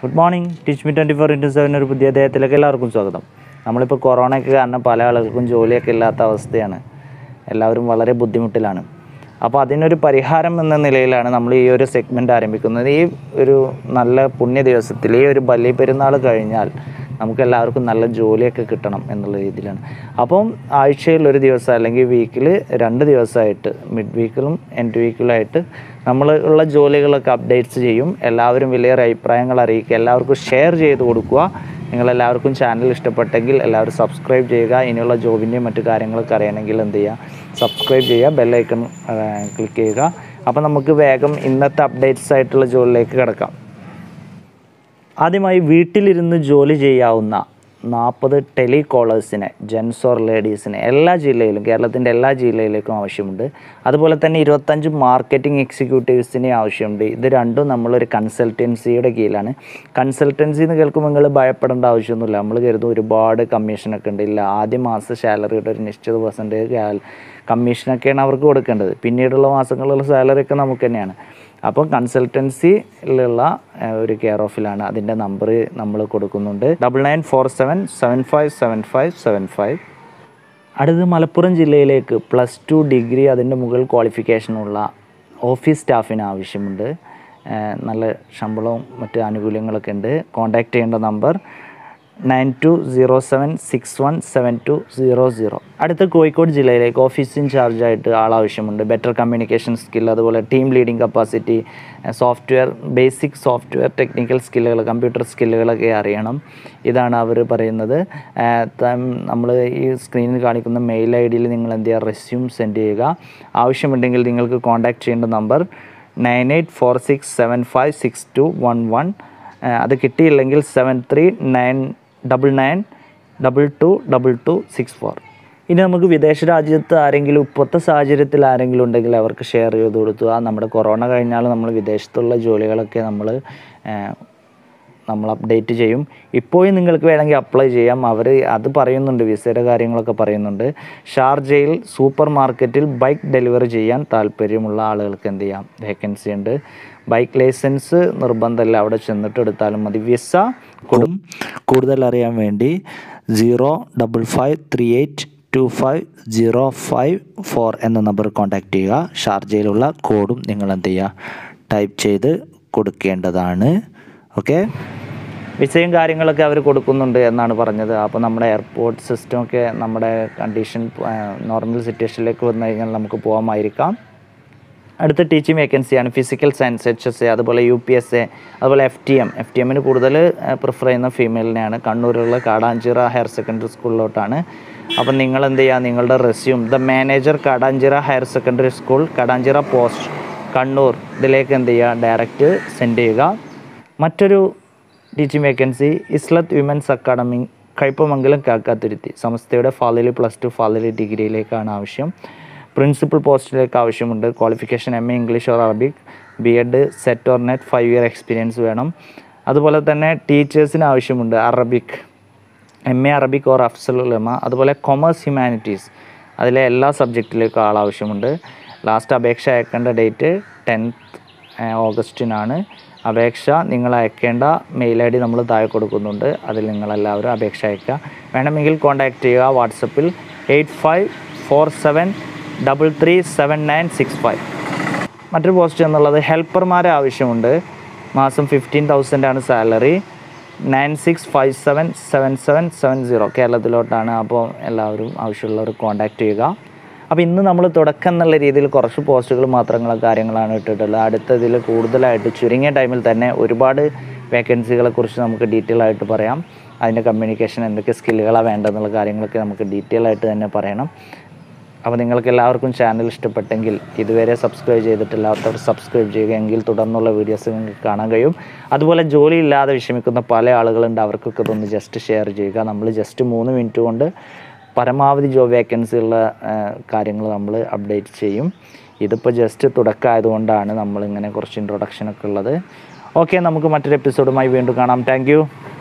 good morning teach me twenty four into seven ഒരു പുതിയ അദ്ദേഹത്തിലേക്ക് എല്ലാവർക്കും സ്വാഗതം നമ്മളിപ്പോൾ കൊറോണയ്ക്ക് കാരണം പല ആളുകൾക്കും ജോലിയൊക്കെ ഇല്ലാത്ത അവസ്ഥയാണ് എല്ലാവരും വളരെ ബുദ്ധിമുട്ടിലാണ് അപ്പോൾ അതിനൊരു പരിഹാരം എന്ന നിലയിലാണ് നമ്മൾ ഈ ഒരു സെഗ്മെൻറ്റ് ആരംഭിക്കുന്നത് ഈ ഒരു നല്ല പുണ്യ ദിവസത്തിൽ ഈ ഒരു ബലി പെരുന്നാൾ കഴിഞ്ഞാൽ നമുക്ക് എല്ലാവർക്കും നല്ല ജോലിയൊക്കെ കിട്ടണം എന്നുള്ള രീതിയിലാണ് അപ്പം ആഴ്ചയിൽ ഒരു ദിവസം അല്ലെങ്കിൽ വീക്കിൽ രണ്ട് ദിവസമായിട്ട് മിഡ് വീക്കിലും എൻഡ് വീക്കിലായിട്ട് നമ്മൾ ഉള്ള ജോലികളൊക്കെ അപ്ഡേറ്റ്സ് ചെയ്യും എല്ലാവരും വലിയൊരു അഭിപ്രായങ്ങൾ അറിയിക്കുക എല്ലാവർക്കും ഷെയർ ചെയ്ത് കൊടുക്കുക നിങ്ങളെല്ലാവർക്കും ചാനൽ ഇഷ്ടപ്പെട്ടെങ്കിൽ എല്ലാവരും സബ്സ്ക്രൈബ് ചെയ്യുക ഇനിയുള്ള ജോബിൻ്റെയും മറ്റു കാര്യങ്ങളൊക്കെ അറിയണമെങ്കിൽ എന്ത് ചെയ്യുക സബ്സ്ക്രൈബ് ചെയ്യുക ബെല്ലൈക്കൺ ക്ലിക്ക് ചെയ്യുക അപ്പോൾ നമുക്ക് വേഗം ഇന്നത്തെ അപ്ഡേറ്റ്സ് ആയിട്ടുള്ള ജോലിയിലേക്ക് കിടക്കാം ആദ്യമായി വീട്ടിലിരുന്ന് ജോലി ചെയ്യാവുന്ന നാൽപ്പത് ടെലികോളേഴ്സിനെ ജെൻസ് ഓർ ലേഡീസിനെ എല്ലാ ജില്ലയിലും കേരളത്തിൻ്റെ എല്ലാ ജില്ലയിലേക്കും ആവശ്യമുണ്ട് അതുപോലെ തന്നെ ഇരുപത്തഞ്ച് മാർക്കറ്റിംഗ് എക്സിക്യൂട്ടീവ്സിനെ ആവശ്യമുണ്ട് ഇത് രണ്ടും നമ്മളൊരു കൺസൾട്ടൻസിയുടെ കീഴിലാണ് കൺസൾട്ടൻസി എന്ന് കേൾക്കുമ്പോൾ നിങ്ങൾ ഭയപ്പെടേണ്ട ആവശ്യമൊന്നുമില്ല നമ്മൾ കരുതും ഒരുപാട് കമ്മീഷനൊക്കെ ഉണ്ട് ഇല്ല ആദ്യ മാസ സാലറിയുടെ ഒരു നിശ്ചിത പെർസെൻറ്റേജ് കമ്മീഷനൊക്കെയാണ് അവർക്ക് കൊടുക്കേണ്ടത് പിന്നീടുള്ള മാസങ്ങളിലുള്ള സാലറി ഒക്കെ നമുക്ക് തന്നെയാണ് അപ്പോൾ കൺസൾട്ടൻസിയിലുള്ള ഒരു കെയർ ഓഫിലാണ് അതിൻ്റെ നമ്പർ നമ്മൾ കൊടുക്കുന്നുണ്ട് double nine four seven seven five seven five seven five അടുത്ത് മലപ്പുറം ജില്ലയിലേക്ക് പ്ലസ് ടു ഡിഗ്രി അതിൻ്റെ മുകൾ ക്വാളിഫിക്കേഷനുള്ള ഓഫീസ് സ്റ്റാഫിന് ആവശ്യമുണ്ട് ഏഹ് നല്ല ശമ്പളവും മറ്റ് ആനുകൂല്യങ്ങളൊക്കെ ഉണ്ട് കോൺടാക്റ്റ് ചെയ്യേണ്ട number nine two zero seven six one seven two zero zero അടുത്ത കോഴിക്കോട് ജില്ലയിലേക്ക് ഓഫീസ് ഇൻചാർജായിട്ട് ആളാവശ്യമുണ്ട് ബെറ്റർ കമ്മ്യൂണിക്കേഷൻ സ്കിൽ അതുപോലെ team leading capacity software basic software technical സ്കില്ലുകൾ കമ്പ്യൂട്ടർ സ്കില്ലുകളൊക്കെ അറിയണം ഇതാണ് അവർ പറയുന്നത് നമ്മൾ ഈ സ്ക്രീനിൽ കാണിക്കുന്ന മെയിൽ ഐ ഡിയിൽ നിങ്ങൾ എന്ത് ചെയ്യുക റെസ്യൂം സെൻഡ് ചെയ്യുക ആവശ്യമുണ്ടെങ്കിൽ നിങ്ങൾക്ക് കോൺടാക്റ്റ് ചെയ്യേണ്ട number nine eight four six seven five six two one one അത് കിട്ടിയില്ലെങ്കിൽ seven three nine double nine double two double two six four ഇനി നമുക്ക് വിദേശ രാജ്യത്ത് ആരെങ്കിലും ഇപ്പോഴത്തെ സാഹചര്യത്തിൽ ആരെങ്കിലും ഉണ്ടെങ്കിൽ അവർക്ക് ഷെയർ ചെയ്ത് കൊടുക്കുക നമ്മുടെ കൊറോണ കഴിഞ്ഞാൽ നമ്മൾ വിദേശത്തുള്ള ജോലികളൊക്കെ നമ്മൾ നമ്മൾ അപ്ഡേറ്റ് ചെയ്യും ഇപ്പോഴും നിങ്ങൾക്ക് വേണമെങ്കിൽ അപ്ലൈ ചെയ്യാം അവർ അത് പറയുന്നുണ്ട് വിസയുടെ കാര്യങ്ങളൊക്കെ പറയുന്നുണ്ട് ഷാർജയിൽ സൂപ്പർ മാർക്കറ്റിൽ ബൈക്ക് ഡെലിവറി ചെയ്യാൻ താല്പര്യമുള്ള ആളുകൾക്ക് എന്ത് ചെയ്യാം വേക്കൻസി ഉണ്ട് ബൈക്ക് ലൈസൻസ് നിർബന്ധമല്ല അവിടെ ചെന്നിട്ട് എടുത്താലും മതി വിസ കൊടും കൂടുതൽ അറിയാൻ വേണ്ടി zero double five three eight two five zero five four എന്ന നമ്പർ കോൺടാക്റ്റ് ചെയ്യുക ഷാർജയിലുള്ള കോഡും നിങ്ങൾ എന്ത് ചെയ്യുക ടൈപ്പ് ചെയ്ത് കൊടുക്കേണ്ടതാണ് ഓക്കെ വിസയും കാര്യങ്ങളൊക്കെ അവർ കൊടുക്കുന്നുണ്ട് എന്നാണ് പറഞ്ഞത് അപ്പോൾ നമ്മുടെ എയർപോർട്ട് സിസ്റ്റമൊക്കെ നമ്മുടെ കണ്ടീഷൻ നോർമൽ സിറ്റുവേഷനിലേക്ക് വന്നു കഴിഞ്ഞാൽ നമുക്ക് പോകാമായിരിക്കാം അടുത്ത ടീച്ചിങ് വേക്കൻസിയാണ് physical science H S A അതുപോലെ യു പി എസ് എ അതുപോലെ F T M F T എമ്മിന് കൂടുതൽ പ്രിഫർ ചെയ്യുന്ന ഫീമെയിലിനെയാണ് കണ്ണൂരുള്ള കാടാഞ്ചിറ ഹയർ സെക്കൻഡറി സ്കൂളിലോട്ടാണ് അപ്പം നിങ്ങൾ എന്ത് ചെയ്യുക നിങ്ങളുടെ resume the manager Kadanchira higher secondary school Kadanchira post Kannur ഇതിലേക്ക് എന്ത് ചെയ്യുക ഡയറക്റ്റ് സെൻഡ് ചെയ്യുക മറ്റൊരു ടീച്ചിങ് വേക്കൻസി ഇസ്ലത്ത് വിമൻസ് അക്കാഡമി കയ്പമംഗലം കാക്കാത്തുരുത്തി സംസ്ഥയുടെ ഫാലലി പ്ലസ് ടു ഫാലലി ഡിഗ്രിയിലേക്കാണ് ആവശ്യം പ്രിൻസിപ്പൽ പോസ്റ്റിലേക്ക് ആവശ്യമുണ്ട് qualification M A English or Arabic B Ed SET or NET five year experience വേണം അതുപോലെ തന്നെ ടീച്ചേഴ്സിന് ആവശ്യമുണ്ട് Arabic M A Arabic or Afzal Ulama അതുപോലെ കൊമേഴ്സ് ഹ്യൂമാനിറ്റീസ് അതിലെ എല്ലാ സബ്ജക്റ്റിലേക്കും ആളാവശ്യമുണ്ട് ലാസ്റ്റ് അപേക്ഷ അയക്കേണ്ട ഡേറ്റ് ടെൻത്ത് ഓഗസ്റ്റിനാണ് അപേക്ഷ നിങ്ങൾ അയക്കേണ്ട മെയിൽ ഐ ഡി നമ്മൾ താഴെ കൊടുക്കുന്നുണ്ട് അതിൽ നിങ്ങളെല്ലാവരും അപേക്ഷ അയക്കുക വേണമെങ്കിൽ കോൺടാക്റ്റ് ചെയ്യുക വാട്സപ്പിൽ eight five four seven double three seven nine six five മറ്റൊരു പോസ്റ്റ് എന്നുള്ളത് ഹെൽപ്പർമാരെ ആവശ്യമുണ്ട് മാസം ഫിഫ്റ്റീൻ തൗസൻഡ് ആണ് salary nine six five seven seven seven seven zero കേരളത്തിലോട്ടാണ് അപ്പോൾ എല്ലാവരും ആവശ്യമുള്ളവർ കോൺടാക്റ്റ് ചെയ്യുക അപ്പോൾ ഇന്ന് നമ്മൾ തുടക്കം എന്നുള്ള രീതിയിൽ കുറച്ച് പോസ്റ്റുകൾ മാത്രങ്ങളും കാര്യങ്ങളാണ് ഇട്ടിട്ടുള്ളത് അടുത്തതിൽ കൂടുതലായിട്ട് ചുരുങ്ങിയ ടൈമിൽ തന്നെ ഒരുപാട് വേക്കൻസികളെ കുറിച്ച് നമുക്ക് ഡീറ്റെയിൽ ആയിട്ട് പറയാം അതിൻ്റെ കമ്മ്യൂണിക്കേഷൻ എന്തൊക്കെ സ്കില്ലുകളാണ് വേണ്ടതെന്നുള്ള കാര്യങ്ങളൊക്കെ നമുക്ക് ഡീറ്റെയിൽ ആയിട്ട് തന്നെ പറയണം അപ്പോൾ നിങ്ങൾക്ക് എല്ലാവർക്കും ചാനൽ ഇഷ്ടപ്പെട്ടെങ്കിൽ ഇതുവരെ സബ്സ്ക്രൈബ് ചെയ്തിട്ടില്ലാത്തവർ സബ്സ്ക്രൈബ് ചെയ്യുക എങ്കിൽ തുടർന്നുള്ള വീഡിയോസ് നിങ്ങൾക്ക് കാണാൻ കഴിയും അതുപോലെ ജോലി ഇല്ലാതെ വിഷമിക്കുന്ന പല ആളുകളുണ്ട് അവർക്കൊക്കെ ഇതൊന്ന് ജസ്റ്റ് ഷെയർ ചെയ്യുക നമ്മൾ ജസ്റ്റ് മൂന്ന് മിനിറ്റ് കൊണ്ട് പരമാവധി ജോബ് വേക്കൻസി ഉള്ള കാര്യങ്ങൾ നമ്മൾ അപ്ഡേറ്റ് ചെയ്യും ഇതിപ്പോൾ ജസ്റ്റ് തുടക്കമായതുകൊണ്ടാണ് നമ്മളിങ്ങനെ കുറച്ച് ഇൻട്രൊഡക്ഷനൊക്കെ ഉള്ളത് ഓക്കെ നമുക്ക് മറ്റൊരു എപ്പിസോഡുമായി വീണ്ടും കാണാം താങ്ക്